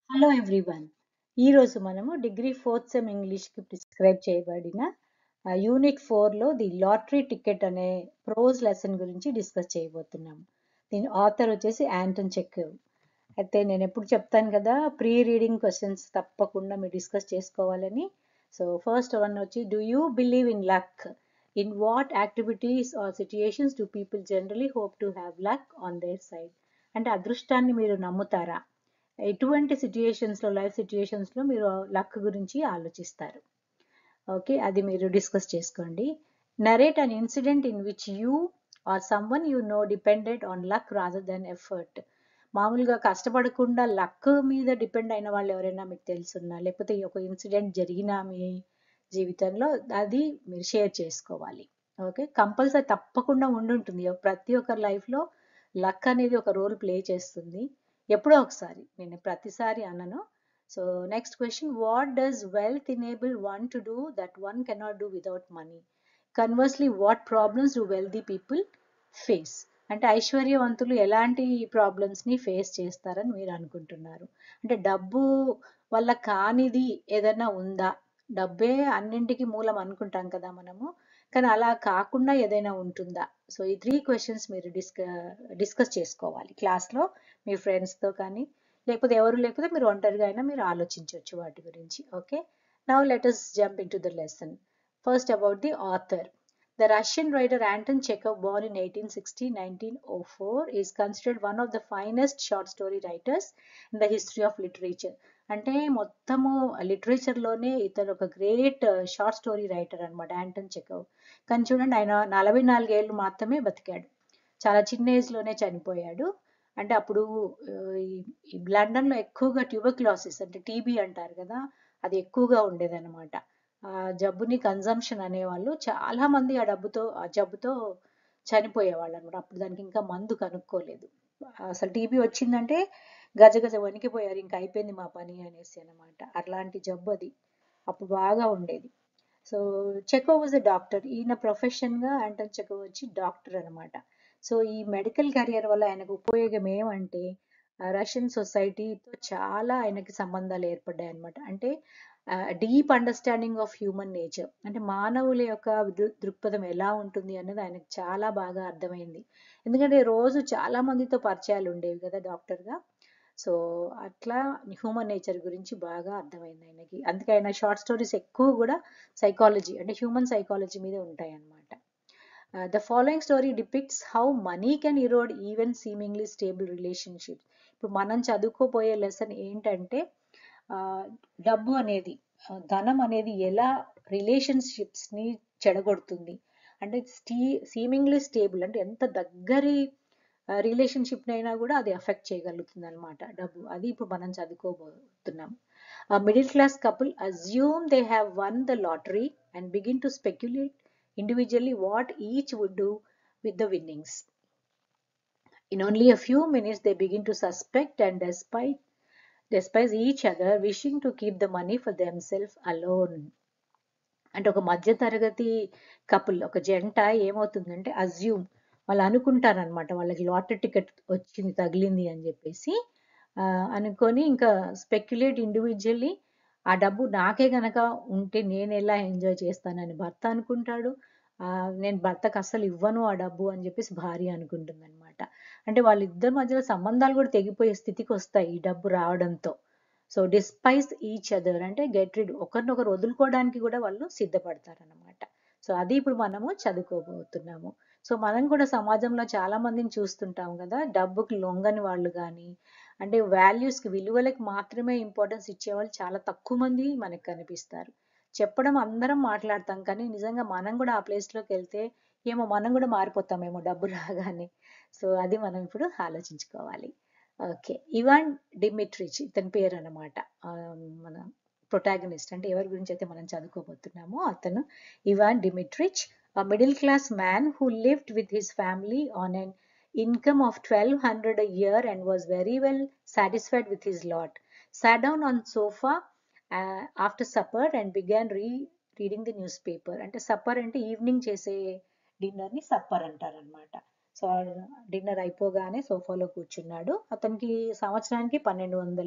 Hello everyone ఈరోజు మనము degree fourth sem ఇంగ్లీష్కి ప్రిస్క్రైబ్ చేయబడిన యూనిట్ ఫోర్లో ది లాటరీ టికెట్ అనే ప్రోజ్ లెసన్ గురించి డిస్కస్ చేయబోతున్నాము దీని ఆథర్ వచ్చేసి యాంటన్ చెక్ అయితే నేను ఎప్పుడు చెప్తాను కదా ప్రీ రీడింగ్ క్వశ్చన్స్ తప్పకుండా మీరు డిస్కస్ చేసుకోవాలని సో ఫస్ట్ వన్ వచ్చి do you believe in luck in what activities or situations do people generally hope to have luck on their side అంటే అదృష్టాన్ని మీరు నమ్ముతారా ఎటువంటి సిచ్యుయేషన్స్లో లైఫ్ సిచ్యుయేషన్స్లో మీరు లక్ గురించి ఆలోచిస్తారు ఓకే అది మీరు డిస్కస్ చేసుకోండి narrate an incident in which you are someone you know depended on luck rather than effort మామూలుగా కష్టపడకుండా లక్ మీద డిపెండ్ అయిన వాళ్ళు ఎవరైనా మీకు తెలుసున్నా లేకపోతే ఒక ఇన్సిడెంట్ జరిగినా మీ జీవితంలో అది మీరు షేర్ చేసుకోవాలి ఓకే కంపల్సరీ తప్పకుండా ఉండుంటుంది ప్రతి ఒక్కరి లైఫ్లో లక్ అనేది ఒక రోల్ ప్లే చేస్తుంది ఎప్పుడో ఒకసారి నేను ప్రతిసారి అన్నను so next question what does wealth enable one to do that one cannot do without money conversely what problems do wealthy people face అంటే ఐశ్వర్యవంతులు ఎలాంటి ప్రాబ్లమ్స్ని ఫేస్ చేస్తారని మీరు అనుకుంటున్నారు అంటే డబ్బు వల్ల కానిది ఏదైనా ఉందా డబ్బే అన్నింటికి మూలం అనుకుంటాం కదా మనము కానీ అలా కాకుండా ఏదైనా ఉంటుందా సో ఈ త్రీ క్వశ్చన్స్ మీరు డిస్క డిస్కస్ చేసుకోవాలి క్లాస్లో మీ ఫ్రెండ్స్తో కానీ లేకపోతే ఎవరు లేకపోతే మీరు ఒంటరిగా అయినా మీరు ఆలోచించవచ్చు వాటి గురించి okay now let us jump into the lesson first about the author The Russian writer Anton Chekhov, born in 1860-1904, is considered one of the finest short story writers in the history of literature. అంటే మొత్తము లిటరేచర్లోనే ఇతను ఒక great short story writer అనమాట యాంటన్ చెకవ్ కానీ చూడండి ఆయన నలభై నాలుగేళ్ళు మాత్రమే బతికాడు చాలా చిన్న ఏజ్లోనే చనిపోయాడు అంటే అప్పుడు ఈ లండన్లో ఎక్కువగా ట్యూబర్క్లాసిస్ అంటే టీబీ అంటారు కదా అది ఎక్కువగా ఉండేదన్నమాట ఆ జబ్బుని కన్జంప్షన్ అనేవాళ్ళు చాలా మంది ఆ డబ్బుతో ఆ జబ్బుతో చనిపోయేవాళ్ళు అనమాట అప్పుడు దానికి ఇంకా మందు కనుక్కోలేదు అసలు టీబీ వచ్చిందంటే గజ గజ వణికిపోయారు ఇంకా అయిపోయింది మా పని అనేసి అనమాట అట్లాంటి జబ్బు అది అప్పుడు బాగా ఉండేది so Chekhov was a doctor ఈయన ప్రొఫెషన్గా అంటన్ చెకో వచ్చి డాక్టర్ అనమాట సో ఈ మెడికల్ కెరియర్ వల్ల ఆయనకు ఉపయోగం ఏమంటే రష్యన్ సొసైటీతో చాలా ఆయనకి సంబంధాలు ఏర్పడ్డాయి అనమాట అంటే deep understanding of human nature అంటే మానవుల యొక్క దృక్పథం ఎలా ఉంటుంది అన్నది ఆయనకు చాలా బాగా అర్థమైంది ఎందుకంటే రోజు చాలా మందితో పరిచయాలు ఉండేవి కదా డాక్టర్గా సో అట్లా హ్యూమన్ నేచర్ గురించి బాగా అర్థమైంది ఆయనకి అందుకే ఆయన షార్ట్ స్టోరీస్ ఎక్కువ కూడా సైకాలజీ అంటే హ్యూమన్ సైకాలజీ మీద ఉంటాయి అన్నమాట the following story depicts how money can erode even seemingly stable relationships ఇప్పుడు మనం చదువుకోపోయే లెసన్ ఏంటంటే డబ్బు అనేది ధనం అనేది ఎలా రిలేషన్షిప్స్ని చెడగొడుతుంది అంటే స్టీ సీమింగ్లీ స్టేబుల్ అంటే ఎంత దగ్గరి రిలేషన్షిప్ అయినా కూడా అది ఎఫెక్ట్ చేయగలుగుతుంది అనమాట డబ్బు అది ఇప్పుడు మనం చదువుకోబోతున్నాం middle class couple assume they have won the lottery and begin to speculate individually what each would do with the winnings in only a few minutes they begin to suspect and despite despise each other wishing to keep the money for themselves alone అంటే ఒక మధ్య తరగతి couple ఒక జంట ఏమవుతుందంటే assume వాళ్ళు అనుకుంటారనమాట వాళ్ళకి lottery ticket వచ్చింది తగిలింది అని చెప్పేసి అనుకొని ఇంకా స్పెక్యులేట్ ఇండివిజువల్లీ ఆ డబ్బు నాకే గనక ఉంటే నేను ఎలా ఎంజాయ్ చేస్తానని భర్త అనుకుంటాడు నేను భర్తకు అస్సలు ఇవ్వను ఆ డబ్బు అని చెప్పేసి భార్య అనుకుంటుంది అనమాట అంటే వాళ్ళిద్దరి మధ్యలో సంబంధాలు కూడా తెగిపోయే స్థితికి వస్తాయి ఈ డబ్బు రావడంతో సో డిస్పైస్ ఈచ్ అదర్ అంటే గెట్ రిడ్ ఒకరినొకరు వదులుకోవడానికి కూడా వాళ్ళు సిద్ధపడతారనమాట సో అది ఇప్పుడు మనము చదువుకోబోతున్నాము సో మనం కూడా సమాజంలో చాలా మందిని చూస్తుంటాం కదా డబ్బుకి లొంగని వాళ్ళు కానీ అంటే వాల్యూస్కి విలువలకు మాత్రమే ఇంపార్టెన్స్ ఇచ్చేవాళ్ళు చాలా తక్కువ మంది మనకు కనిపిస్తారు చెప్పడం అందరం మాట్లాడతాం కానీ నిజంగా మనం కూడా ఆ ప్లేస్లోకి వెళ్తే ఏమో మనం కూడా మారిపోతామేమో డబ్బు రాగానే సో అది మనం ఇప్పుడు ఆలోచించుకోవాలి ఓకే ఇవాన్ డిమిట్రిచ్ ఇతని పేరు అనమాట మన ప్రొటాగనిస్ట్ అంటే ఎవరి గురించి అయితే మనం చదువుకోబోతున్నామో అతను Ivan Dmitritch middle class man who lived with his family on an income of twelve hundred a year and was very well satisfied with his lot sat down on sofa after supper and began rereading the newspaper అంటే supper అంటే evening చేసే డిన్నర్ని supper అంటారనమాట so dinner అయిపోగానే సోఫాలో కూర్చున్నాడు అతనికి సంవత్సరానికి పన్నెండు వందల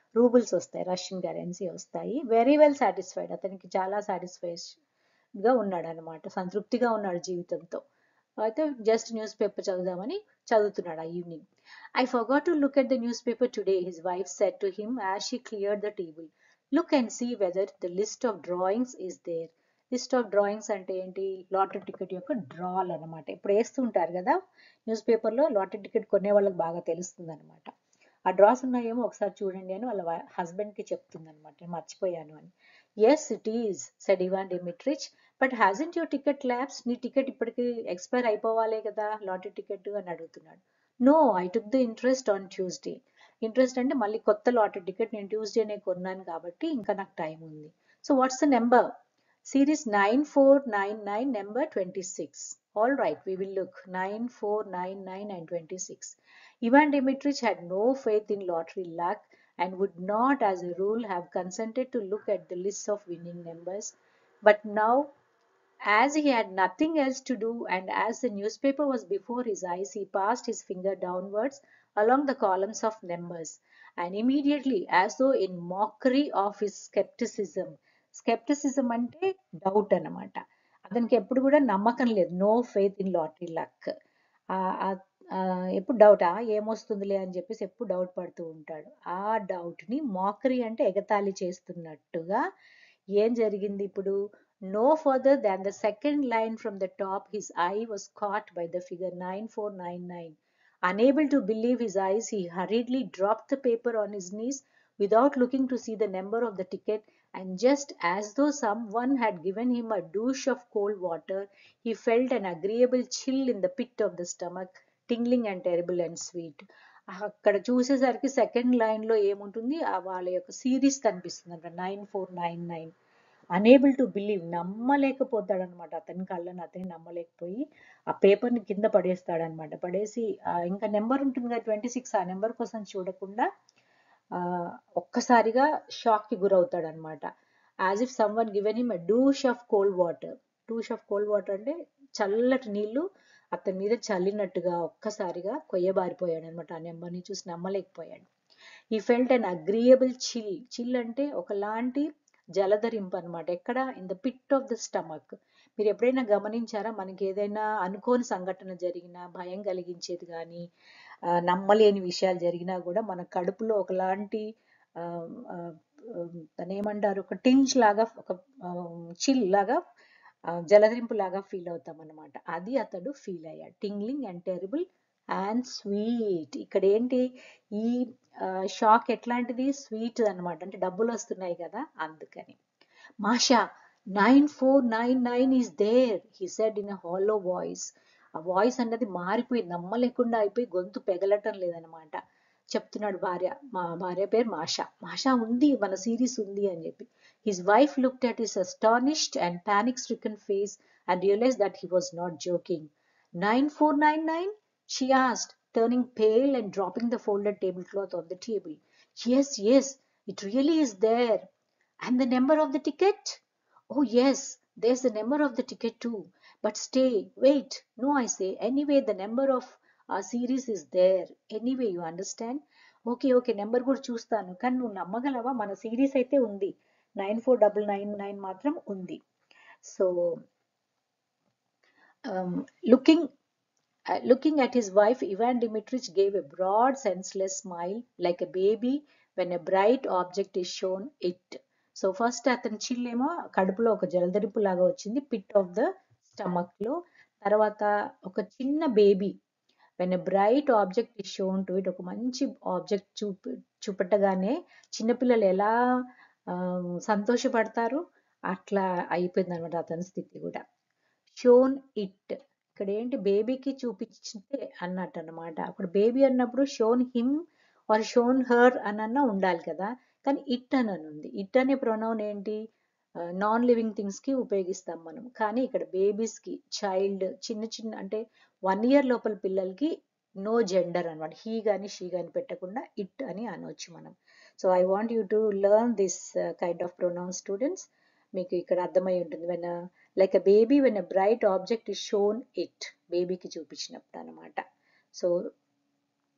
రూబుల్స్ వస్తాయి రష్యన్ కరెన్సీ వస్తాయి వెరీ వెల్ సాటిస్ఫైడ్ అతనికి చాలా సాటిస్ఫైడ్ గా ఉన్నాడు అనమాట సంతృప్తిగా ఉన్నాడు జీవితంతో అయితే జస్ట్ న్యూస్ పేపర్ చదువుదామని చదువుతున్నాడు ఆ evening I forgot to look at the newspaper today his wife set to him as she clear the table look and see whether the list of drawings is there list of drawings అంటే ఏంటి lottery ticket యొక్క డ్రాల్ అనమాట ఇప్పుడు వేస్తుంటారు కదా news పేపర్లో lottery ticket కొనే వాళ్ళకి బాగా తెలుస్తుంది అనమాట ఆ డ్రాస్ ఉన్నాయేమో ఒకసారి చూడండి అని వాళ్ళ హస్బెండ్కి చెప్తుంది అనమాట మర్చిపోయాను అని yes it is said Ivan Dmitritch but hasn't your ticket lapsed నీ టికెట్ ఇప్పటికి ఎక్స్పైర్ అయిపోవాలే కదా లాటరీ టికెట్ అని అడుగుతున్నాడు no I took the interest on Tuesday interest అంటే మళ్ళీ కొత్త లాటరీ టికెట్ నేను ట్యూస్డేనే కొన్నాను కాబట్టి ఇంకా నాకు టైం ఉంది so what's the number series nine four nine nine number twenty six all right we will look nine four nine nine and twenty six Ivan Dimitrich had no faith in lottery luck and would not, as a rule, have consented to look at the lists of winning numbers. But now, as he had nothing else to do and as the newspaper was before his eyes, he passed his finger downwards along the columns of numbers and immediately, as though in mockery of his skepticism, skepticism అంటే doubt అన్నమాట అతనికి ఎప్పుడు కూడా నమ్మకం లేదు no faith in lottery luck ఎప్పుడు డౌటా ఏమొస్తుందిలే అని చెప్పేసి ఎప్పుడు డౌట్ పడుతూ ఉంటాడు ఆ డౌట్ని మాకరీ అంటే ఎగతాళి చేస్తున్నట్టుగా ఏం జరిగింది ఇప్పుడు no further than the second line from the top his eye was caught by the figure nine four nine nine Unable to believe his eyes, he hurriedly dropped the paper on his knees without looking to see the number of the ticket, and just as though someone had given him a douche of cold water, he felt an agreeable chill in the pit of the stomach, tingling and terrible and sweet. అక్కడ చూసేసరికి second line లో ఏముంటుంది ఆ వాళ్ళ యొక్క series కనిపిస్తుంది అంట nine four nine nine unable to believe నమ్మలేకపోతాడనమాట అతని కళ్ళని అతని నమ్మలేకపోయి ఆ పేపర్ని కింద పడేస్తాడనమాట పడేసి ఆ ఇంకా నెంబర్ ఉంటుంది కదా ట్వంటీ సిక్స్ ఆ నెంబర్ కోసం చూడకుండా ఆ ఒక్కసారిగా షాక్ కి గురవుతాడు అనమాట as if someone given him douche of cold water douche of cold water అంటే చల్లటి నీళ్లు అతని మీద చల్లినట్టుగా ఒక్కసారిగా కొయ్యబారిపోయాడు అనమాట ఆ నెంబర్ని చూసి నమ్మలేకపోయాడు ఈ felt an agreeable chill chill అంటే ఒకలాంటి జలధరింపు అనమాట ఎక్కడ in the pit of the stomach మీరు ఎప్పుడైనా గమనించారా మనకి ఏదైనా అనుకోని సంఘటన జరిగినా భయం కలిగించేది కానీ నమ్మలేని విషయాలు జరిగినా కూడా మన కడుపులో ఒకలాంటి దాని ఏమంటారు ఒక టించ్ లాగా ఒక చిల్ లాగా జలధరింపు లాగా ఫీల్ అవుతాం అనమాట అది అతడు ఫీల్ అయ్యాడు tingling and terrible and sweet ఇక్కడ ఏంటి ఈ షాక్ ఎట్లాంటిది స్వీట్ అన్నమాట అంటే డబ్బులు వస్తున్నాయి కదా అందుకని Masha nine four nine nine is there he said in a hollow voice ఆ వాయిస్ అన్నది మారిపోయి నమ్మలేకుండా అయిపోయి గొంతు పెగలటం లేదనమాట చెప్తున్నాడు భార్య మా భార్య పేరు మాషా మాషా ఉంది మన సిరీస్ ఉంది అని చెప్పి his wife looked at his astonished and panic stricken face and realise that he was not joking nine four nine nine she asked, turning pale and dropping the folded tablecloth on the table. Yes, yes, it really is there. And the number of the ticket? Oh, yes, there's the number of the ticket too. But stay, wait. No, I say, anyway, the number of our series is there. Anyway, you understand? Okay okay number కూడా చూస్తాను కానీ నువ్వు నమ్మగలవా మన series అయితే ఉంది nine four double nine nine మాత్రం ఉంది so looking Uh, looking at his wife, Ivan Dimitrich gave a broad, senseless smile, like a baby when a bright object is shown it. So first అతని చిల్లేమో కడుపులో ఒక జలదరింపు లాగా వచ్చింది pit of the stomach లో తర్వాత ఒక చిన్న baby when a bright object is shown to it ఒక మంచి ఆబ్జెక్ట్ చూపి చూపెట్టగానే చిన్నపిల్లలు ఎలా సంతోషపడతారు అట్లా అయిపోయింది అనమాట అతని స్థితి కూడా షోన్ ఇట్ ఇక్కడ ఏంటి బేబీకి చూపించితే అన్నట్టు అనమాట అప్పుడు బేబీ అన్నప్పుడు shown him or shown her అనన్నా ఉండాలి కదా కానీ ఇట్ అని ఉంది ఇట్ అనే ప్రొనౌన్ ఏంటి నాన్ లివింగ్ థింగ్స్ కి ఉపయోగిస్తాం మనం కానీ ఇక్కడ బేబీస్ కి చైల్డ్ చిన్న చిన్న అంటే వన్ ఇయర్ లోపల పిల్లలకి నో జెండర్ అనమాట హీ గాని షీ గాని పెట్టకుండా ఇట్ అని అనవచ్చు మనం so I want you to learn this kind of pronoun students మీకు ఇక్కడ అర్థమై ఉంటుంది when like a baby when a bright object is shown it బేబీకి చూపించినప్పుడు అనమాట సో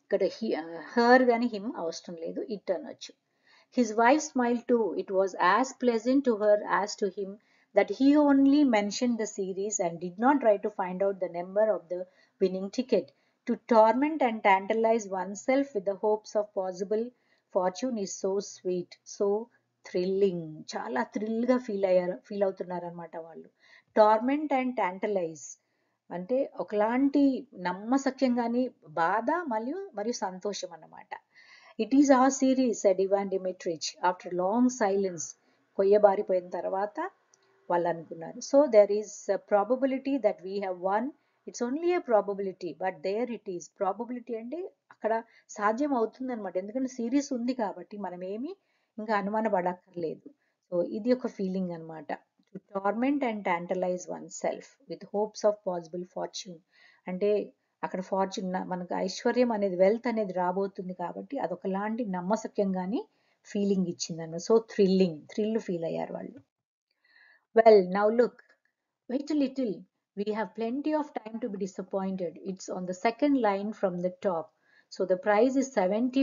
ఇక్కడ హర్ కానీ హిమ్ అవసరం లేదు ఇట్ అనొచ్చు His wife smiled too. It was as pleasant to her as to him that he only mentioned the series and did not try to find out the number of the winning ticket. To torment and tantalize oneself with the hopes of possible fortune is so sweet, so thrilling చాలా థ్రిల్గా feel అయ్యారు feel అవుతున్నారు అనమాట వాళ్ళు torment and టాంటలైజ్ అంటే ఒకలాంటి నమ్మసక్యం కానీ బాధ మరియు మరియు సంతోషం అన్నమాట it is a series said Ivan Dimitrich after long silence కొయ్యబారిపోయిన తర్వాత వాళ్ళు అనుకున్నారు so there is probability that we have won it's only a probability but there it is probability అంటే అక్కడ సాధ్యం అవుతుంది అనమాట ఎందుకంటే సిరీస్ ఉంది కాబట్టి మనం ఏమి ఇంకా అనుమానపడక్కర్లేదు సో ఇది ఒక ఫీలింగ్ అనమాట to torment and tantalise oneself with hopes of possible fortune అంటే అక్కడ ఫార్చ్యూన్ మనకు ఐశ్వర్యం అనేది వెల్త్ అనేది రాబోతుంది కాబట్టి అదొకలాంటి నమ్మసక్యంగాని ఫీలింగ్ ఇచ్చిందన్నమాట సో థ్రిల్లింగ్ థ్రిల్ ఫీల్ అయ్యారు వాళ్ళు well now look wait little we have plenty of time to be disappointed it's on the second line from the top so the price is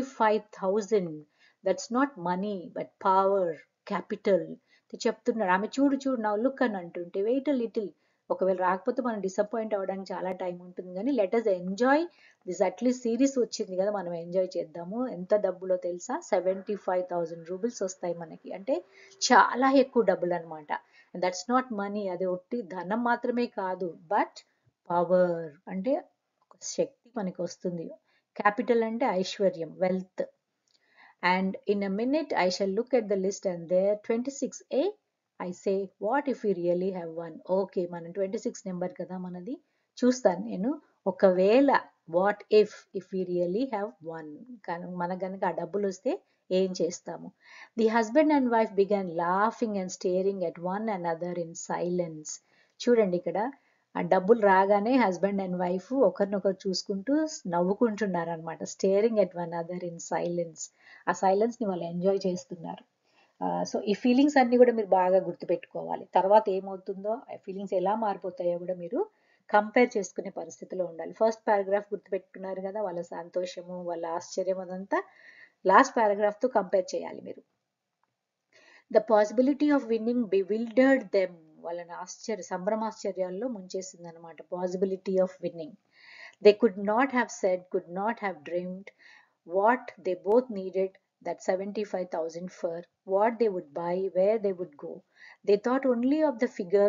75000 that's not money but power capital చెప్తున్నాడు ఆమె చూడు చూడు నా look అని అంటుంటే wait little ఒకవేళ రాకపోతే మనం డిసప్పాయింట్ అవ్వడానికి చాలా టైం ఉంటుంది కానీ let us enjoy this at least series వచ్చింది కదా మనం ఎంజాయ్ చేద్దాము ఎంత డబ్బులో తెలుసా సెవెంటీ ఫైవ్ థౌజండ్ రూబుల్స్ వస్తాయి మనకి అంటే చాలా ఎక్కువ డబ్బులు అనమాట దట్స్ నాట్ మనీ అది ఒట్టి ధనం మాత్రమే కాదు బట్ పవర్ అంటే ఒక శక్తి మనకి వస్తుంది క్యాపిటల్ అంటే ఐశ్వర్యం wealth and in a minute I shall look at the list and there twenty six a I say what if you really have won okay మనం ట్వంటీ సిక్స్ నెంబర్ కదా మనది చూస్తాను నేను ఒకవేళ what if if you really have won కానీ మనకు కనుక ఆ డబ్బులు వస్తే ఏం చేస్తాము the husband and wife began laughing and staring at one and other in silence చూడండి ఇక్కడ ఆ డబ్బులు రాగానే హస్బెండ్ అండ్ వైఫ్ ఒకరినొకరు చూసుకుంటూ నవ్వుకుంటున్నారు అనమాట staring at one other in silence ఆ సైలెన్స్ ని వాళ్ళు ఎంజాయ్ చేస్తున్నారు సో ఈ ఫీలింగ్స్ అన్ని కూడా మీరు బాగా గుర్తుపెట్టుకోవాలి తర్వాత ఏమవుతుందో ఆ ఫీలింగ్స్ ఎలా మారిపోతాయో కూడా మీరు కంపేర్ చేసుకునే పరిస్థితిలో ఉండాలి ఫస్ట్ పారాగ్రాఫ్ గుర్తుపెట్టుకున్నారు కదా వాళ్ళ సంతోషము వాళ్ళ ఆశ్చర్యం అదంతా లాస్ట్ పారాగ్రాఫ్ తో కంపేర్ చేయాలి మీరు the possibility of winning bewildered them వాళ్ళని ఆశ్చర్య సంభ్రమాశ్చర్యాల్లో ముంచేసింది అనమాట possibility of winning they could not have said could not have dreamed what they both needed that 75,000 for what they would buy, where they would go. They thought only of the figure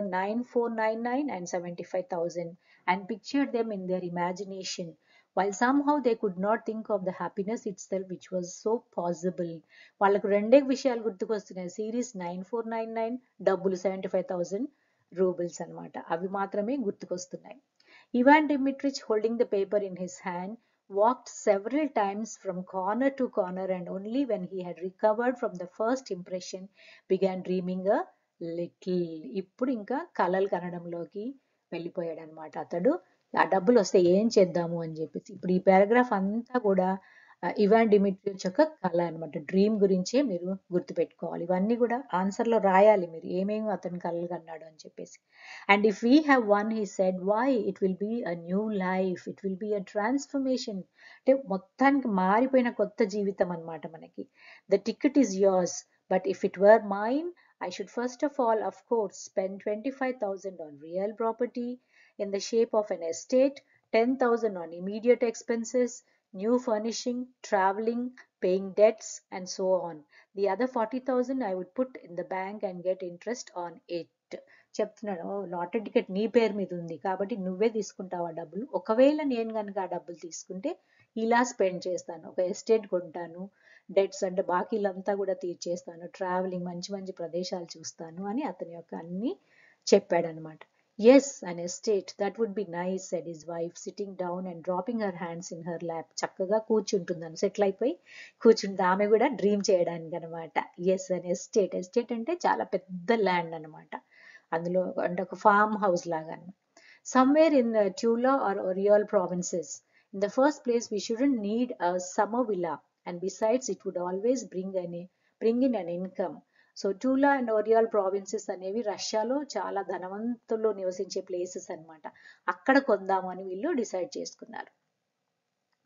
9499 and 75,000 and pictured them in their imagination, while somehow they could not think of the happiness itself which was so possible. వాళ్ళకు రెండే విషయాలు గుర్తుకొస్తున్నాయి series nine four nine nine డబ్బులు seventy five thousand roubles అనమాట అవి మాత్రమే గుర్తుకొస్తున్నాయి Ivan Dimitrich holding the paper in his hand walked several times from corner to corner and only when he had recovered from the first impression began dreaming a little ఇప్పుడు ఇంకా కలలు కనడంలోకి వెళ్ళిపోయాడు అనమాట అతడు ఆ డబ్బులు వస్తే ఏం చేద్దాము అని చెప్పేసి ఇప్పుడు ఈ పారాగ్రాఫ్ అంతా కూడా ఇవాన్ డిమిట్రిచ్ యొక్క కళ అనమాట డ్రీమ్ గురించే మీరు గుర్తుపెట్టుకోవాలి ఇవన్నీ కూడా ఆన్సర్లో రాయాలి మీరు ఏమేమి అతను కలలు కన్నాడు అని చెప్పేసి and if we have won he said why it will be a new life it will be a transformation అంటే మొత్తానికి మారిపోయిన కొత్త జీవితం అనమాట మనకి the ticket is yours but if it were mine I should first of all, of course, spend 25,000 on real property in the shape of an estate, 10,000 on immediate expenses, new furnishing, traveling, paying debts, and so on. The other 40,000 I would put in the bank and get interest on it. చెప్తున్నాడు lottery ticket నీ పేరు మీద ఉంది కాబట్టి నువ్వే తీసుకుంటావు ఆ డబ్బులు ఒకవేళ నేను కనుక ఆ డబ్బులు తీసుకుంటే ఇలా స్పెండ్ చేస్తాను ఒక ఎస్టేట్ కొంటాను డెట్స్ అంటే బాకీలంతా కూడా తీర్చేస్తాను ట్రావెలింగ్ మంచి మంచి ప్రదేశాలు చూస్తాను అని అతని యొక్క అన్ని చెప్పాడనమాట yes an estate that would be nice said his wife sitting down and dropping her hands in her lap చక్కగా కూర్చుంటుందని సెటిల్ అయిపోయి కూర్చుంటుంది ఆమె కూడా డ్రీమ్ చేయడానికి అనమాట ఎస్ అన్ ఎస్టేట్ ఎస్టేట్ అంటే చాలా పెద్ద ల్యాండ్ అనమాట అందులో అంటే ఒక ఫార్మ్ హౌస్ లాగా somewhere in Tula or Oryol provinces in the first place we shouldn't need a summer villa and besides it would always bring an bring in an income so Tula and Oryol provinces అనేవి రష్యాలో చాలా ధనవంతులు నివసించే places అనమాట అక్కడ కొందామని వీళ్ళు decide చేసుకున్నారు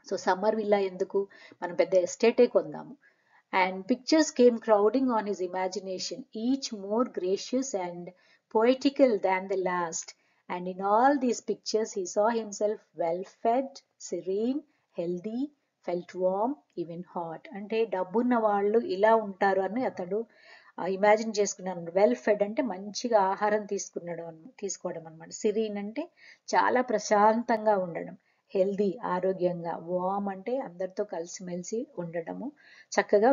సో సమ్మర్ విల్లా ఎందుకు మనం పెద్ద ఎస్టేటే కొందాము and pictures came crowding on his imagination, each more gracious and poetical than the last. And in all these pictures, he saw himself well fed, serene, healthy, felt warm, even hot. అంటే డబ్బున్న వాళ్ళు ఇలా ఉంటారు అని అతడు imagine చేసుకున్నాను well fed అంటే మంచిగా ఆహారం తీసుకున్నాడు అన్న తీసుకోవడం అనమాట సిరీన్ అంటే చాలా ప్రశాంతంగా ఉండడం హెల్దీ ఆరోగ్యంగా వామ్ అంటే అందరితో కలిసిమెలిసి ఉండడము చక్కగా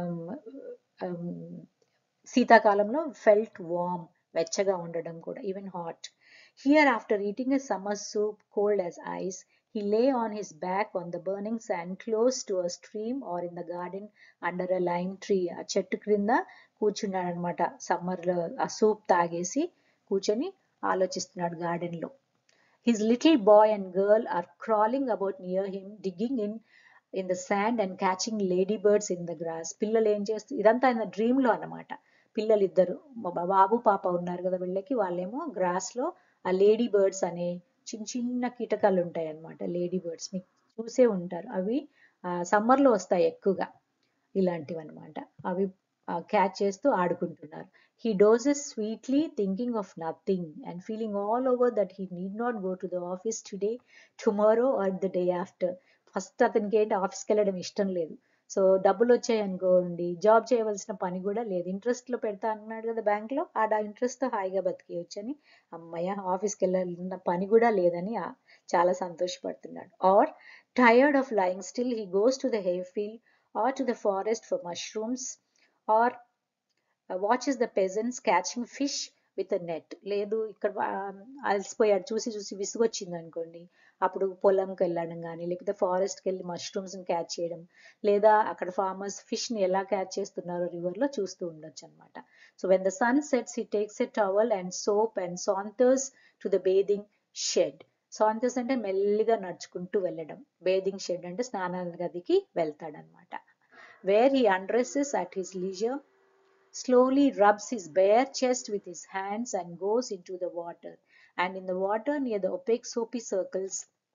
శీతాకాలంలో ఫెల్ట్ వామ్ వెచ్చగా ఉండడం కూడా even hot here after eating a summer soup cold as ice he lay on his back on the burning sand close to a stream or in the garden under a lime tree ఆ చెట్టు క్రింద కూర్చున్నాడు అనమాట సమ్మర్లో ఆ soup తాగేసి కూర్చొని ఆలోచిస్తున్నాడు గార్డెన్ లో His little boy and girl are crawling about near him, digging in in the sand and catching ladybirds in the grass. పిల్లలు ఏం చేస్తూ ఇదంతా ఆయన డ్రీమ్ లో అన్నమాట పిల్లలు ఇద్దరు బాబు పాప ఉన్నారు కదా వీళ్ళకి వాళ్ళేమో గ్రాస్ లో ఆ లేడీ బర్డ్స్ అనే చిన్న చిన్న కీటకాలు ఉంటాయి అన్నమాట లేడీ బర్డ్స్ మీకు చూసే ఉంటారు అవి సమ్మర్ లో వస్తాయి ఎక్కువగా ఇలాంటివి అనమాట అవి క్యాచ్ చేస్తూ ఆడుకుంటున్నారు He dozes sweetly, thinking of nothing and feeling all over that he need not go to the office today, tomorrow, or the day after. First అతనికి ఏంటి ఆఫీస్కి వెళ్ళడం ఇష్టం లేదు సో డబ్బులు వచ్చాయి అనుకోండి జాబ్ చేయవలసిన పని కూడా లేదు ఇంట్రెస్ట్ లో పెడతా అన్నాడు కదా బ్యాంక్ లో ఆ ఇంట్రెస్ట్ తో హాయిగా బతికేయచ్చు అని అమ్మయ్య ఆఫీస్కి వెళ్ళాలన్న పని కూడా లేదని చాలా సంతోషపడుతున్నాడు or tired of lying still he goes to the hayfield or to the forest for mushrooms or watches the peasants catching fish with net లేదు ఇక్కడ అలసిపోయాడు చూసి చూసి విసుగొచ్చింది అనుకోండి అప్పుడు పొలంకి వెళ్ళడం కానీ లేకపోతే ఫారెస్ట్కి వెళ్ళి మష్రూమ్స్ని క్యాచ్ చేయడం లేదా అక్కడ ఫార్మర్స్ ఫిష్ని ఎలా క్యాచ్ చేస్తున్నారో రివర్లో చూస్తూ ఉండొచ్చు అనమాట so when the sun sets he takes a towel and soap and saunters to the bathing shed saunters అంటే మెల్లిగా నడుచుకుంటూ వెళ్ళడం బేదింగ్ షెడ్ అంటే స్నానాల గదికి వెళ్తాడనమాట where he undresses at his leisure slowly rubs his bare chest with his hands and goes into the water. And in the water near the opaque soapy circles,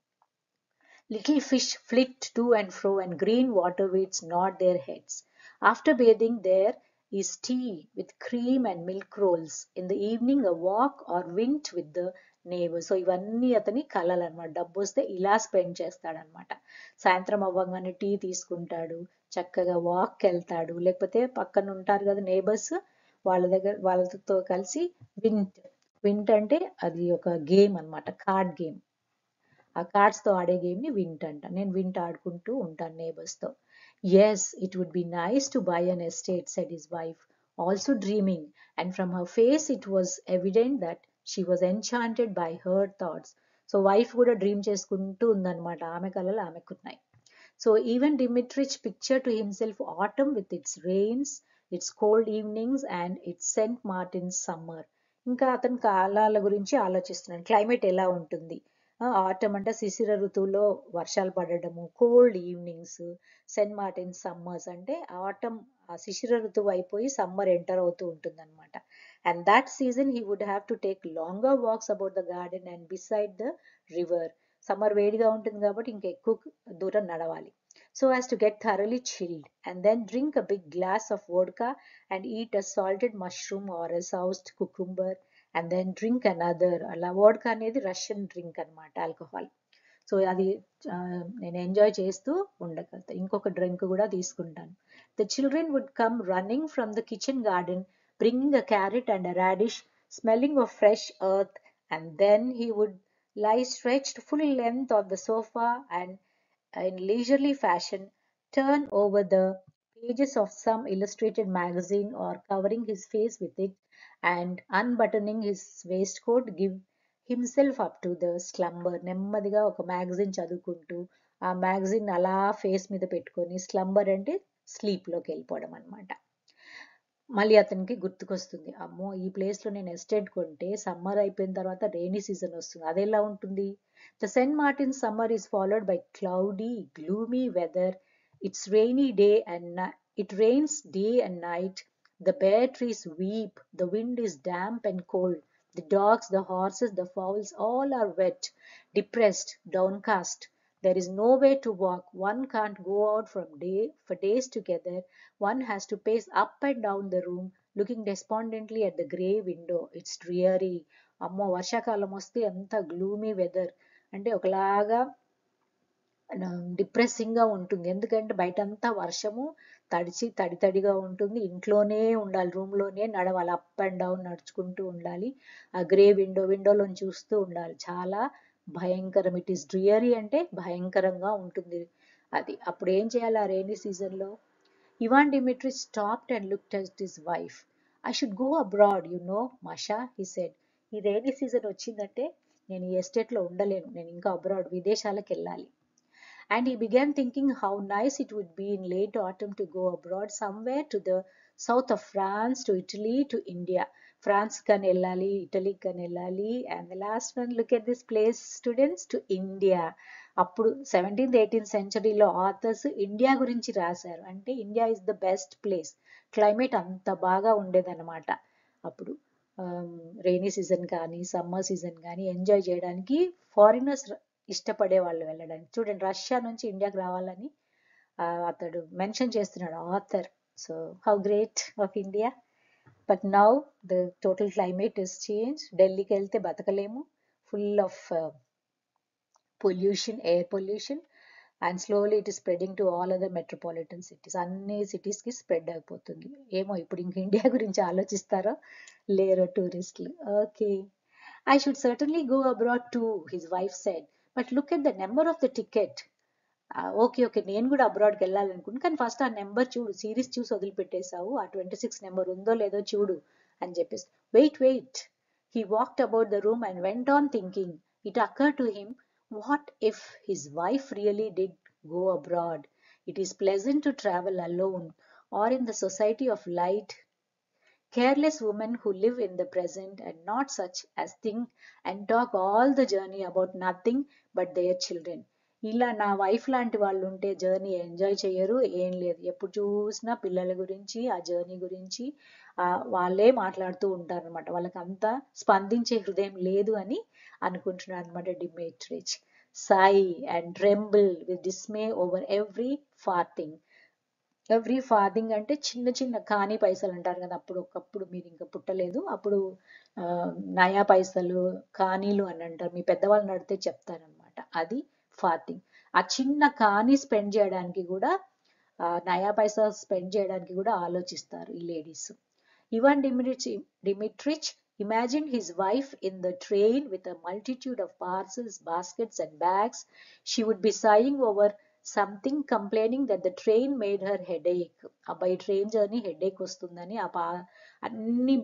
little fish flit to and fro and green water weeds nod their heads. After bathing, there is tea with cream and milk rolls. In the evening, a walk or wind with the neighbour so ఇవన్నీ అతని కళలు అనమాట డబ్బు వస్తే ఇలా spend చేస్తాడనమాట సాయంత్రం అవ్వగానే tea తీసుకుంటాడు చక్కగా వాక్కి వెళ్తాడు లేకపోతే పక్కన ఉంటారు కదా నేబర్స్ వాళ్ళ దగ్గర వాళ్ళతో కలిసి వింట్ వింట్ అంటే అది ఒక గేమ్ అనమాట కార్డ్ గేమ్ ఆ కార్డ్స్ తో ఆడే గేమ్ ని వింట్ అంట నేను వింట్ ఆడుకుంటూ ఉంటాను నేబర్స్ తో yes it would be nice to buy an estate said his wife also dreaming and from her face it was evident that she was enchanted by her thoughts so wife కూడా dream చేసుకుంటూ ఉందన్నమాట ఆమె కళలు ఆమెకున్నాయి so even Dimitrich picture to himself autumn with its rains its cold evenings and its Saint Martin's summer ఇంకా అతని కాలాల గురించి ఆలోచిస్తున్నాడు క్లైమేట్ ఎలా ఉంటుంది ఆటమ్ అంటే శిశిర ఋతువులో వర్షాలు పడడము cold evenings Saint Martin summers అంటే ఆటమ్ శిశిర ఋతువు అయిపోయి సమ్మర్ ఎంటర్ అవుతూ ఉంటుంది అనమాట and that season he would have to take longer walks about the garden and beside the river summer వేడిగా ఉంటుంది కాబట్టి ఇంకా ఎక్కువ దూరం నడవాలి so as to get thoroughly chilled and then drink a big glass of vodka and eat a salted mushroom or a soused cucumber and then drink another అలా vodka అనేది Russian drink అనమాట ఆల్కహాల్ సో అది నేను enjoy చేస్తూ ఉండగలుగుతా ఇంకొక drink కూడా తీసుకుంటాను the children would come running from the kitchen garden bringing a carrot and a radish, smelling of fresh earth, and then he would lie stretched full length on the sofa and, in leisurely fashion, turn over the pages of some illustrated magazine or covering his face with it and unbuttoning his waistcoat, give himself up to the slumber నెమ్మదిగా ఒక magazine చదువుకుంటూ ఆ magazine అలా face మీద పెట్టుకొని slumber అంటే sleep లోకి వెళ్ళిపోవడం అనమాట మళ్ళీ అతనికి గుర్తుకొస్తుంది అమ్మో ఈ ప్లేస్ లో నేను ఎస్టేట్ కొంటే సమ్మర్ అయిపోయిన తర్వాత రెయినీ సీజన్ వస్తుంది అది ఎలా ఉంటుంది the Saint Martin summer is followed by cloudy gloomy weather it's rainy day and it rains day and night the bare trees weep the wind is damp and cold The dogs, the horses, the fowls, all are wet, depressed, downcast. There is nowhere to walk. One can't go out from day for days together. One has to pace up and down the room, looking despondently at the grey window. It's dreary. అమ్మో వర్షాకాలం వస్తే ఎంత gloomy weather అంటే ఒకలాగా depressing గా ఉంటుంది ఎందుకంటే బయటంతా వర్షము తడిచి తడి తడిగా ఉంటుంది ఇంట్లోనే ఉండాలి రూమ్ లోనే నడవాలి అప్ అండ్ డౌన్ నడుచుకుంటూ ఉండాలి ఆ గ్రే విండో విండోలో చూస్తూ ఉండాలి చాలా భయంకరం ఇట్ ఈస్ డ్రియరీ అంటే భయంకరంగా ఉంటుంది అది అప్పుడు ఏం చేయాలి ఆ రైనీ సీజన్ లో Ivan Dimitry stopped and looked at his wife I should go abroad you know Masha he said ఈ రైనీ సీజన్ వచ్చిందంటే నేను ఈ ఎస్టేట్ లో ఉండలేను నేను ఇంకా అబ్రాడ్ విదేశాలకు వెళ్ళాలి and he began thinking how nice it would be in late autumn to go abroad somewhere to the south of France, to Italy, to India. France can వెళ్ళాలి ఇటలీ can వెళ్ళాలి and the last one look at this place students to India. అప్పుడు seventeenth eighteenth సెంచరీలో authors India గురించి రాశారు అంటే India is the best place climate అంత బాగా ఉండేదన్నమాట అప్పుడు రైనీ సీజన్ కానీ సమ్మర్ సీజన్ కానీ ఎంజాయ్ చేయడానికి ఫారినర్స్ ఇష్టపడే వాళ్ళు వెళ్ళడానికి చూడండి రష్యా నుంచి ఇండియాకి రావాలని ఆ, అతడు మెన్షన్ చేస్తున్నాడు author so how great of India but now the total climate is change ఢిల్లీకి వెళ్తే బతకలేము full of pollution air pollution and slowly it is spreading to all other metropolitan cities అన్ని cities కి స్ప్రెడ్ అయిపోతుంది ఏమో ఇప్పుడు ఇంక ఇండియా గురించి ఆలోచిస్తారో లేరో టూరిస్టులు okay I should certainly go abroad to his wife said but look at the number of the ticket okay okay నేను కూడా అబ్రాడ్కి వెళ్ళాలనుకుంటున్నాను కానీ ఫస్ట్ ఆ నెంబర్ చూడు సిరీస్ చూసి వదిలిపెట్టేశావు ఆ ట్వంటీ సిక్స్ నెంబర్ ఉందో లేదో చూడు అని చెప్పేసి wait wait he walked about the room and went on thinking it occur to him what if his wife really did go abroad it is pleasant to travel alone or in the society of light careless women who live in the present and not such as think and talk all the journey about nothing but their children ఇలా నా wife లాంటి వాళ్ళు ఉంటే journey enjoy చేయరు ఏం లేదు ఎప్పుడు చూసినా పిల్లల గురించి ఆ జర్నీ గురించి ఆ వాళ్ళే మాట్లాడుతూ ఉంటారు అనమాట వాళ్ళకి అంత స్పందించే హృదయం లేదు అని అనుకుంటున్నారు అనమాట Dimitrich sigh and tremble with dismay over every farthing every farthing అంటే చిన్న చిన్న కాని పైసలు అంటారు కదా అప్పుడు ఒకప్పుడు మీరు ఇంకా పుట్టలేదు అప్పుడు ఆ, నయా పైసలు కానీలు అని అంటారు మీ పెద్దవాళ్ళని అడిగితే చెప్తారనమాట అది ఫార్దింగ్ ఆ చిన్న కాని స్పెండ్ చేయడానికి కూడా ఆ, నయా పైసా స్పెండ్ చేయడానికి కూడా ఆలోచిస్తారు ఈ ladies Ivan Dimitrich Dimitrich imagined his wife in the train with a multitude of parcels, baskets, and bags. She would be sighing over something, complaining that the train made her headache. అబ్బాయి train journey headache వస్తుందని ఆ పా అన్ని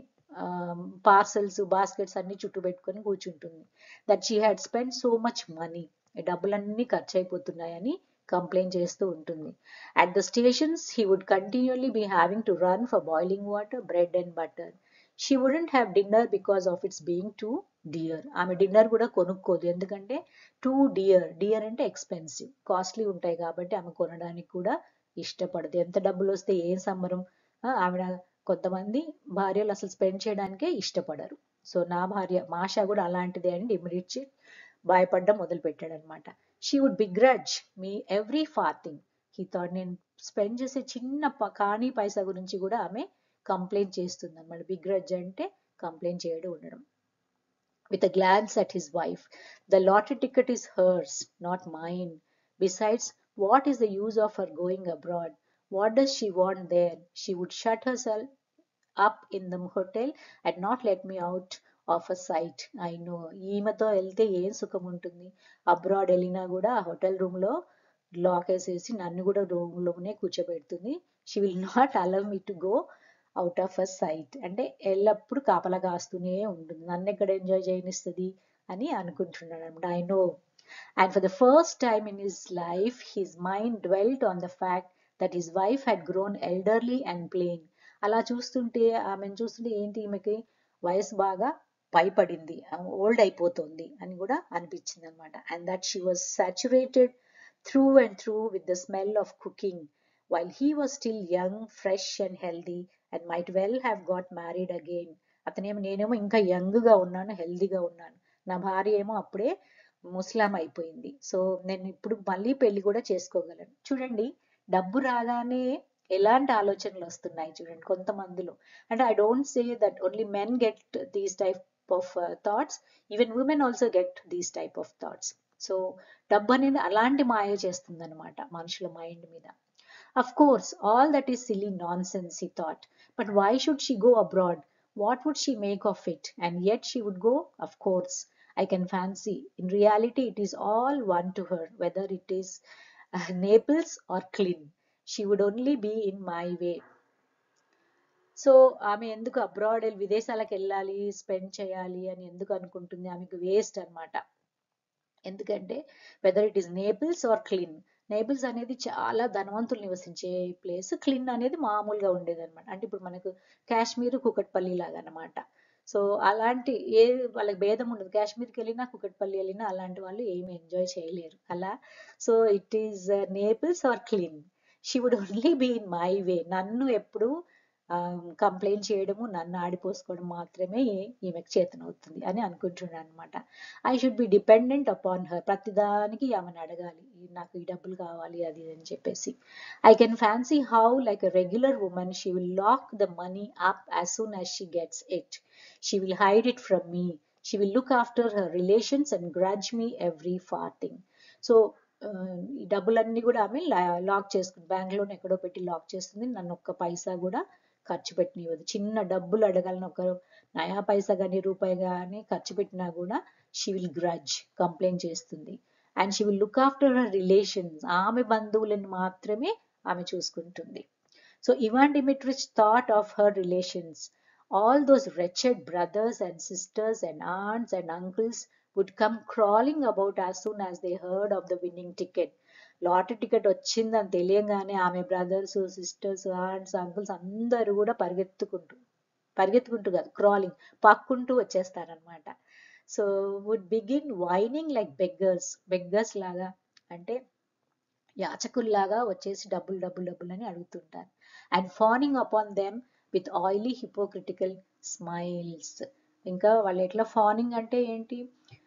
parcels baskets అన్ని చుట్టూ పెట్టుకొని కూర్చుంటుంది that she had spend so much money డబ్బులన్నీ ఖర్చు అయిపోతున్నాయని కంప్లైంట్ చేస్తూ ఉంటుంది at the stations he would continually be having to run for boiling water bread and butter she wouldn't have dinner because of its being too dear ఆమె dinner కూడా కొనుక్కోదు ఎందుకంటే too dear dear అంటే expensive costly ఉంటాయి కాబట్టి ఆమె కొనడానికి కూడా ఇష్టపడదు ఎంత డబ్బులు వస్తే ఏం సంబరం ఆ, ఆవిడ కొంతమంది భార్యలు అసలు స్పెండ్ చేయడానికే ఇష్టపడరు సో నా భార్య మాషా కూడా అలాంటిదే అని ఇమిడిచి భయపడడం మొదలు పెట్టాడు అనమాట she would begrudge me every farthing ఈ థాట్ నేను స్పెండ్ చేసే చిన్న ప- కానీ పైసా గురించి కూడా ఆమె కంప్లైంట్ చేస్తుంది అనమాట బిగ్రడ్జ్ అంటే కంప్లైంట్ చేయడం ఉండడం with a glance at his wife. The lottery ticket is hers, not mine. Besides, what is the use of her going abroad? What does she want there? She would shut herself up in the hotel and not let me out of her sight. I know. ఈమెతో వెళ్తే ఏం సుఖం ఉంటుంది abroad వెళ్ళినా కూడా ఆ hotel room లో lock వేసేసి నన్ను కూడా రూమ్ లోనే కూర్చోబెడుతుంది she will not allow me to go out of a sight అంటే ఎల్లప్పుడూ కాపలా కాస్తూనే ఉంటుంది నన్ను ఎక్కడ ఎంజాయ్ చేయనిస్తుంది అని అనుకుంటున్నాడు అనమాట I know and for the first time in his life his mind dwelt on the fact that his wife had grown elderly and plain అలా చూస్తుంటే ఆమెను చూస్తుంటే ఏంటి ఈమెకి వయసు బాగా భయపడింది ఓల్డ్ అయిపోతుంది అని కూడా అనిపించింది అనమాట and that she was saturated through and through with the smell of cooking while he was still young fresh and healthy and might well have got married again అతనేమో నేనేమో ఇంకా యంగ్ గా ఉన్నాను హెల్దీగా ఉన్నాను నా భార్య ఏమో అప్పుడే ముస్లాం అయిపోయింది సో నేను ఇప్పుడు మళ్ళీ పెళ్లి కూడా చేసుకోగలను చూడండి డబ్బు రాగానే ఎలాంటి ఆలోచనలు వస్తున్నాయి చూడండి కొంతమందిలో అంటే I don't say that only men get these type of thoughts even women also get these type of thoughts so డబ్బు అనేది అలాంటి మాయ చేస్తుంది అనమాట మనుషుల మైండ్ మీద of course all that is silly nonsense he thought but why should she go abroad what would she make of it and yet she would go of course I can fancy. In reality, it is all one to her, whether it is uh, Naples or Klin. She would only be in my way. So ఆమె ఎందుకు abroad విదేశాలకు వెళ్ళాలి spend చేయాలి అని ఎందుకు అనుకుంటుంది ఆమెకు waste అన్నమాట ఎందుకంటే whether it is Naples or Klin Naples అనేది చాలా ధనవంతులు నివసించే ప్లేస్ క్లీన్ అనేది మామూలుగా ఉండేది అనమాట అంటే ఇప్పుడు మనకు కాశ్మీర్ కుకట్పల్లి లాగా అనమాట సో అలాంటి ఏ వాళ్ళకి భేదం ఉండదు కాశ్మీర్కి వెళ్ళినా కుకట్పల్లి వెళ్ళినా అలాంటి వాళ్ళు ఏమి ఎంజాయ్ చేయలేరు అలా so it is Naples or Klin she would only be in my way నన్ను ఎప్పుడు కంప్లైంట్ చేయడము నన్ను ఆడిపోసుకోవడం మాత్రమే ఈమెకు చేతనవుతుంది అని అనుకుంటున్నాను అనమాట I should be dependent upon her ప్రతిదానికి ఆమెను అడగాలి నాకు ఈ డబ్బులు కావాలి అది అని చెప్పేసి I can fancy how like a regular woman she will lock the money up as soon as she gets it she will hide it from me she will look after her relations and grudge me every farthing so ఈ డబ్బులన్నీ కూడా ఆమె lock చేసుకుంది బ్యాంక్లోనే ఎక్కడో పెట్టి lock చేస్తుంది నన్ను ఒక్క పైసా కూడా ఖర్చు పెట్టనివ్వదు చిన్న డబ్బులు అడగాలని ఒక నయా పైసా కానీ రూపాయి కానీ ఖర్చు పెట్టినా కూడా షీ విల్ గ్రడ్జ్ కంప్లైంట్ చేస్తుంది and she will look after her relations ఆమె బంధువులను మాత్రమే ఆమె చూసుకుంటుంది so Ivan Dmitritch thought of her relations all those wretched brothers and sisters and aunts and uncles would come crawling about as soon as they heard of the winning ticket. Lottery ticket వచ్చిందని తెలియగానే ఆమె brothers sisters aunts uncles అందరూ కూడా పరిగెత్తుకుంటూ పరిగెత్తుకుంటూ కాదు crawling పాక్కుంటూ వచ్చేస్తారనమాట so would begin whining like beggars beggars లాగా అంటే యాచకుల్లాగా వచ్చేసి డబ్బులు డబ్బులు డబ్బులు అని అడుగుతుంటారు and fawning upon them with oily hypocritical smiles ఇంకా వాళ్ళు ఎట్లా ఫానింగ్ అంటే ఏంటి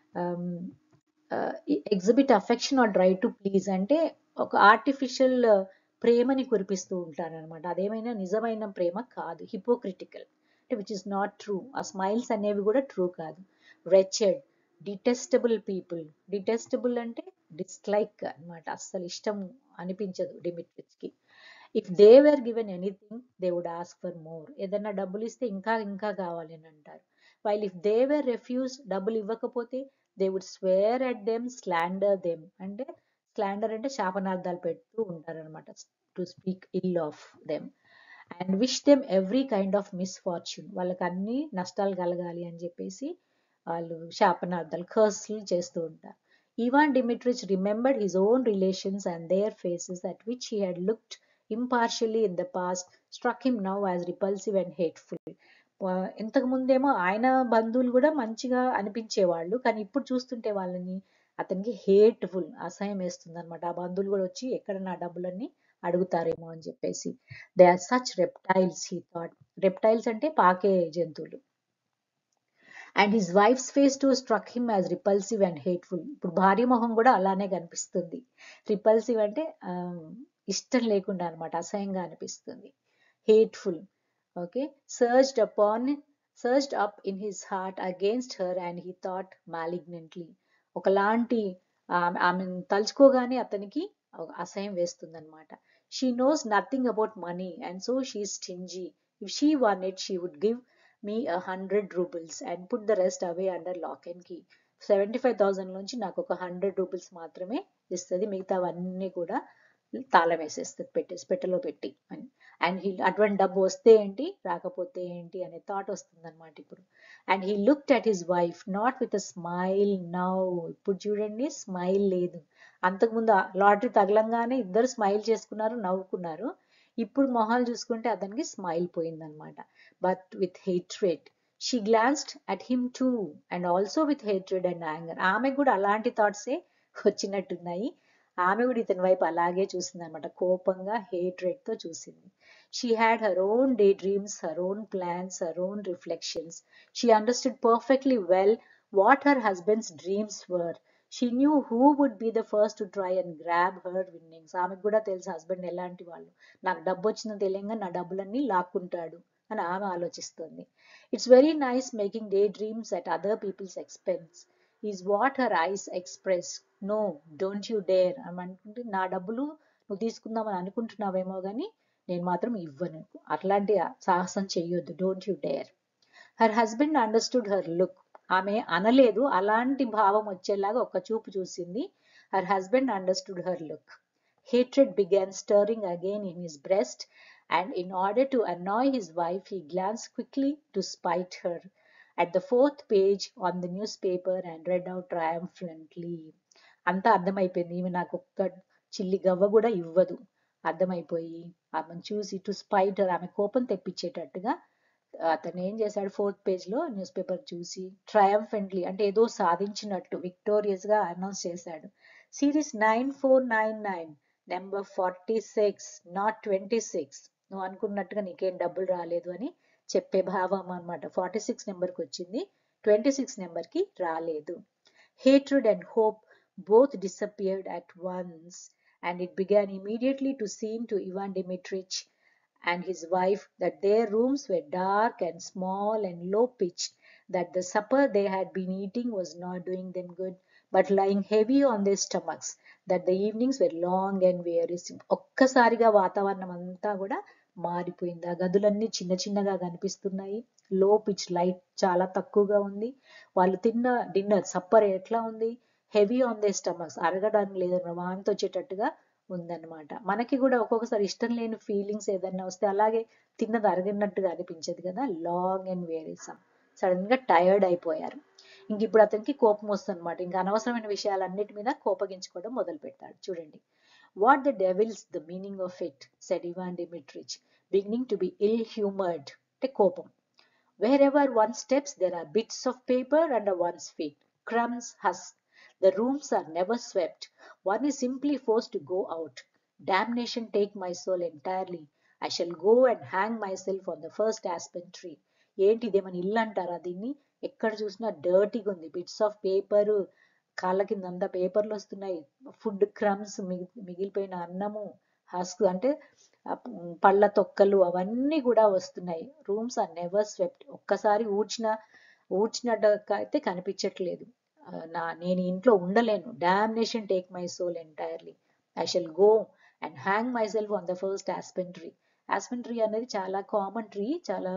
exhibit affection or try to please అంటే ఒక ఆర్టిఫిషియల్ ప్రేమని కురిపిస్తూ ఉంటారు అనమాట అదేమైనా నిజమైన ప్రేమ కాదు హిపోక్రిటికల్ అంటే విచ్ ఇస్ నాట్ ట్రూ ఆ స్మైల్స్ అనేవి కూడా ట్రూ కాదు రెచెడ్ డిటెస్టబుల్ పీపుల్ డిటెస్టబుల్ అంటే డిస్లైక్ అనమాట అస్సలు ఇష్టం అనిపించదు డిమిట్రిచ్కి if they were given anything they would ask for more ఏదైనా డబ్బులు ఇస్తే ఇంకా ఇంకా కావాలి అని అంటారు while if they were refused డబ్బులు ఇవ్వకపోతే they would swear at them slander them అంటే స్లాండర్ అంటే శాపనార్థాలు పెడుతూ ఉంటారనమాట to speak ill of them and wish them every kind of misfortune వాళ్ళకి అన్ని నష్టాలు కలగాలి అని చెప్పేసి వాళ్ళు శాపనార్థాలు కర్స్లు చేస్తూ ఉంటారు Ivan Dmitritch remembered his own relations and their faces at which he had looked impartially in the past struck him now as repulsive and hateful ఇంతకు ముందేమో ఆయన బంధువులు కూడా మంచిగా అనిపించేవాళ్ళు కానీ ఇప్పుడు చూస్తుంటే వాళ్ళని అతనికి హేట్ఫుల్ అసహ్యం వేస్తుంది అనమాట ఆ బంధువులు కూడా వచ్చి ఎక్కడ నా డబ్బులన్నీ అడుగుతారేమో అని చెప్పేసి they are such reptiles he thought reptiles అంటే పాకే జంతువులు and his wife's face too struck him as repulsive and hateful ఇప్పుడు భార్య మొహం కూడా అలానే కనిపిస్తుంది రిపల్సివ్ అంటే ఇష్టం లేకుండా అనమాట అసహ్యంగా అనిపిస్తుంది hateful okay surged upon surged up in his heart against her and he thought malignantly ఒకలాంటి ఆమెను తలుచుకోగానే అతనికి అసహ్యం వేస్తుంది అనమాట she knows nothing about money and so she stingy if she won it she would give me hundred roubles and put the rest away under lock and key seventy five thousand నుంచి నాకు ఒక hundred rupees మాత్రమే ఇస్తుంది మిగతావన్నీ కూడా తాళం వేసేస్తుంది పెట్టేసి పెట్టెలో పెట్టి అని అండ్ హీ అటువంటి డబ్బు వస్తే ఏంటి రాకపోతే ఏంటి అనే థాట్ వస్తుంది అనమాట ఇప్పుడు and he looked at his wife not with a smile now ఇప్పుడు చూడండి స్మైల్ లేదు అంతకుముందు లాటరీ తగలంగానే ఇద్దరు స్మైల్ చేసుకున్నారు నవ్వుకున్నారు ఇప్పుడు మొహాలు చూసుకుంటే అతనికి స్మైల్ పోయిందనమాట but with hatred she glanced at him too and also with hatred and anger ఆమె కూడా అలాంటి థాట్సే వచ్చినట్టున్నాయి ఆమె కూడా ఇతని వైపు అలాగే చూసింది అనమాట కోపంగా హేట్రెడ్ తో చూసింది she had her own daydreams her own plans her own reflections she understood perfectly well what her husband's dreams were she knew who would be the first to try and grab her winnings ఆమెకు కూడా తెలుసు husband ఎలాంటి వాళ్ళు నాకు డబ్బు వచ్చిన తెలియంగా నా డబ్బులన్నీ లాక్కుంటాడు అని ఆమె ఆలోచిస్తుంది it's very nice making daydreams at other people's expense is what her eyes express no don't you dare అని అనుకుంటే నా డబ్బులు నువ్వు తీసుకుందామని అనుకుంటున్నావేమో కానీ నేను మాత్రం ఇవ్వను అట్లాంటి సాహసం చెయ్యొద్దు don't you dare her husband understood her look ఆమె అనలేదు అలాంటి భావం వచ్చేలాగా ఒక చూపు చూసింది her husband understood her look hatred began stirring again in his breast and in order to annoy his wife he glanced quickly to spite her at the fourth page on the newspaper and read out triumphantly అంతా అర్థమైపోయింది ఈమె నాకు ఒక్క చిల్లి గవ్వ కూడా ఇవ్వదు అర్థమైపోయి ఆమెను చూసి టు స్పైటర్ ఆమె కోపం తెప్పించేటట్టుగా అతను ఏం చేశాడు ఫోర్త్ పేజ్ లో న్యూస్ పేపర్ చూసి ట్రయంఫెంట్లీ అంటే ఏదో సాధించినట్టు విక్టోరియస్ గా అనౌన్స్ చేశాడు series nine four nine nine number forty six not twenty six నువ్వు అనుకున్నట్టుగా నీకేం డబ్బులు రాలేదు అని చెప్పే భావం అనమాట ఫార్టీ సిక్స్ నెంబర్కి వచ్చింది ట్వంటీ సిక్స్ నెంబర్కి రాలేదు hatred and hope both disappeared at once, and it began immediately to seem to Ivan Dmitrich and his wife that their rooms were dark and small and low pitched, that the supper they had been eating was not doing them good, but lying heavy on their stomachs, that the evenings were long and wearisome. ఒక్కసారిగా వాతావరణం అంతా కూడా మారిపోయింది ఆ గదులన్నీ చిన్న చిన్నగా కనిపిస్తున్నాయి లో పిచ్ లైట్ చాలా తక్కువగా ఉంది వాళ్ళు తిన్న డిన్నర్ సప్పర్ ఎట్లా ఉంది హెవీ ఆన్ దే స్టమక్స్ అరగడానికి లేదన్న వాంతి వచ్చేటట్టుగా ఉందన్నమాట మనకి కూడా ఒక్కొక్కసారి ఇష్టం లేని ఫీలింగ్స్ ఏదన్నా వస్తే అలాగే తిన్నది అరగినట్టుగా అనిపించదు కదా లాంగ్ అండ్ వేరీసమ్ సడన్ గా టైర్డ్ అయిపోయారు ఇంక ఇప్పుడు అతనికి కోపం వస్తుంది అనమాట ఇంకా అనవసరమైన విషయాలన్నిటి మీద కోపగించుకోవడం మొదలు పెడతాడు చూడండి what the devil's the meaning of it said Ivan Dmitritch beginning to be ill humoured అంటే కోపం Wherever one steps, there are bits of paper under one's feet, crumbs, husks. The rooms are never swept. One is simply forced to go out. Damnation take my soul entirely. I shall go and hang myself on the first aspen tree. ఏంటి ఇదేమని ఇల్లు అంటారా దీన్ని ఎక్కడ చూసినా డర్టీగా ఉంది bits of paper కాళ్ళ కింద అంతా పేపర్లు వస్తున్నాయి ఫుడ్ క్రమ్స్ మిగిలిపోయిన అన్నము హస్క్ అంటే ఆ పళ్ళ తొక్కలు అవన్నీ కూడా వస్తున్నాయి రూమ్స్ ఆర్ నెవర్ స్వెప్ట్ ఒక్కసారి ఊడ్చిన ఊడ్చినట్టు అయితే కనిపించట్లేదు ఆ, నా నేను ఇంట్లో ఉండలేను domination take my soul entirely I shall go and hang myself on the first aspen tree aspen tree అనేది చాలా కామన్ ట్రీ చాలా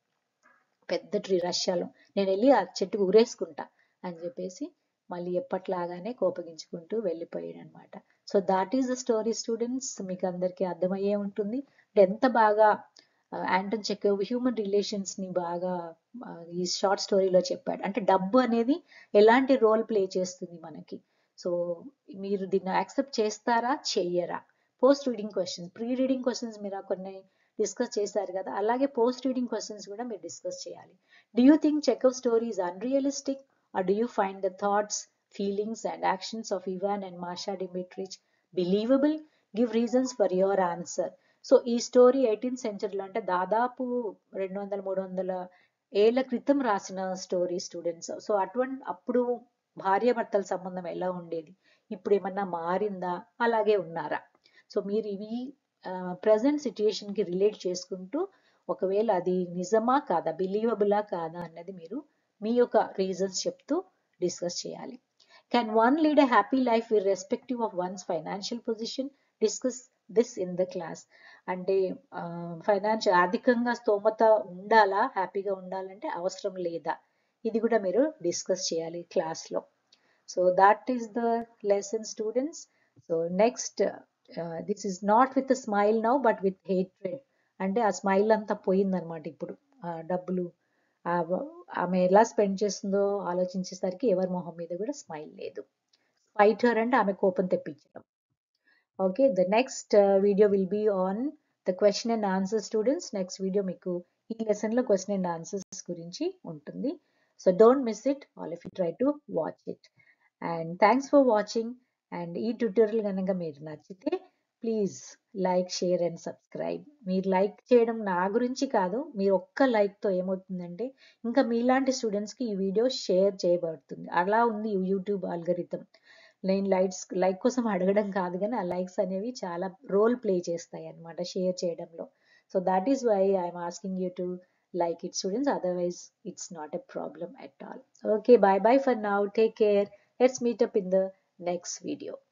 పెద్ద ట్రీ రష్యాలో నేను వెళ్ళి ఆ చెట్టుకు ఉరేసుకుంటా అని చెప్పేసి మళ్ళీ ఎప్పట్లాగానే కోపగించుకుంటూ వెళ్ళిపోయాడు అనమాట so that is the story students మీకు అందరికీ అర్థమయ్యే ఉంటుంది అంటే ఎంత బాగా యాంటన్ చెక్కవ్ హ్యూమన్ రిలేషన్స్ ని బాగా ఆ, ఈ షార్ట్ స్టోరీలో చెప్పాడు అంటే డబ్బు అనేది ఎలాంటి రోల్ ప్లే చేస్తుంది మనకి సో మీరు దీన్ని యాక్సెప్ట్ చేస్తారా చెయ్యరా post reading questions pre reading questions మీరు కొన్ని డిస్కస్ చేశారు కదా అలాగే పోస్ట్ రీడింగ్ క్వశ్చన్స్ కూడా మీరు డిస్కస్ చేయాలి do you think Chekhov story is unrealistic or do you find the thoughts, feelings and actions of Ivan and Masha Dimitrich believable? Give reasons for your answer. So ఈ story eighteenth సెంచరీలో అంటే దాదాపు రెండు వందల మూడు వందల ఏళ్ల క్రితం రాసిన స్టోరీ స్టూడెంట్స్ సో అటువంటి అప్పుడు భార్యాభర్తల సంబంధం ఎలా ఉండేది ఇప్పుడు ఏమన్నా మారిందా అలాగే ఉన్నారా సో మీరు ఇవి ప్రజెంట్ సిచ్యుయేషన్ కి రిలేట్ చేసుకుంటూ ఒకవేళ అది నిజమా కాదా బిలీవబులా కాదా అన్నది మీరు మీ యొక్క రీజన్స్ చెప్తూ డిస్కస్ చేయాలి can one lead a happy life irrespective of one's financial position discuss this in the class అంటే ఫైనాన్షియల్ ఆర్థికంగా స్తోమత ఉండాలా హ్యాపీగా ఉండాలంటే అవసరం లేదా ఇది కూడా మీరు డిస్కస్ చేయాలి class లో so that is the lesson students so next this is not with smile now but with hatred అంటే ఆ స్మైల్ అంతా పోయిందనమాట ఇప్పుడు ఆ డబ్బులు ఆ వ- ఆమె ఎలా స్పెండ్ చేస్తుందో ఆలోచించేసరికి ఎవరి మొహం మీద కూడా స్మైల్ లేదు స్పైటర్ అంటే ఆమె కోపం తెప్పించడం okay the next video will be on the question and answer students next video మీకు ఈ లెసన్ లో క్వశ్చన్ అండ్ ఆన్సర్స్ గురించి ఉంటుంది so don't miss it all if you try to watch it and thanks for watching and ఈ tutorial కనుక మీరు నచ్చితే please like share and subscribe మీరు లైక్ చేయడం నా గురించి కాదు మీరు ఒక్క లైక్ తో ఏమవుతుందంటే ఇంకా మీలాంటి స్టూడెంట్స్ కి ఈ వీడియో షేర్ చేయబడుతుంది అలా ఉంది యూట్యూబ్ ఆల్గరిథం నేను లైక్స్ లైక్ కోసం అడగడం కాదు కానీ ఆ లైక్స్ అనేవి చాలా రోల్ ప్లే చేస్తాయి అన్నమాట షేర్ చేయడంలో so that is why I'm asking you to like it students otherwise it's not a problem at all okay bye bye for now take care let's meet up in the next video